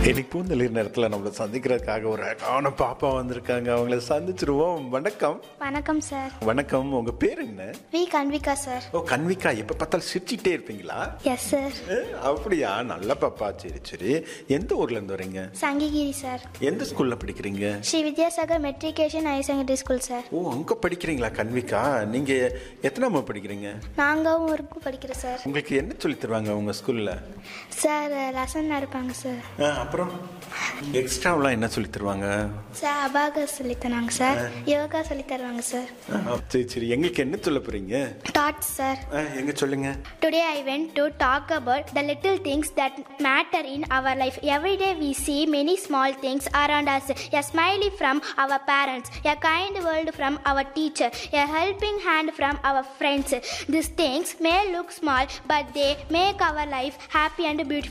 இன்னைக்கு பூந்தளிர் நேரத்தில் நம்மளை சந்திக்கிறதுக்காக ஒரு அழகான பாப்பா வந்திருக்காங்க அவங்கள சந்திச்சிருவோம் வணக்கம் வணக்கம் சார் வணக்கம் உங்க பேர் என்ன வி கன்விகா சார் ஓ கன்விகா எப்ப பார்த்தாலும் சிரிச்சிட்டே இருப்பீங்களா எஸ் சார் அஹ், அப்படியா நல்ல பாப்பா சரி சரி எந்த ஊர்ல இருந்து வரீங்க சங்கிகிரி சார் எந்த ஸ்கூல்ல படிக்கிறீங்க Sri Vidyasagar matriculation higher secondary school sir ஓ அங்க படிக்கிறீங்களா கன்விகா நீங்க எத்தனாம படிக்கிறீங்க நாங்களும் ஊருக்கு படிக்கிறோம் சார் உங்களுக்கு என்ன சொல்லி தருவாங்க உங்க ஸ்கூல்ல சார் லெசன் நடப்பாங்க சார் அஹ், அப்புறம் எக்ஸ்ட்ராவெல்லாம் என்ன சொல்லி தருவாங்க சார் அபாகஸ் சொல்லி தராங்க சார் யோகா சொல்லி தருவாங்க சார் அஹ், சரி சரி எங்களுக்கு என்ன சொல்ல போறீங்க தாட்ஸ் சார் அஹ், எங்க சொல்லுங்க Today I went to talk about the little things that matter in our life. Every day we see many small things around us. A smiley from our parents, a kind word from our teacher, a helping hand from our friends. These things may look small, but they make our life happy and beautiful.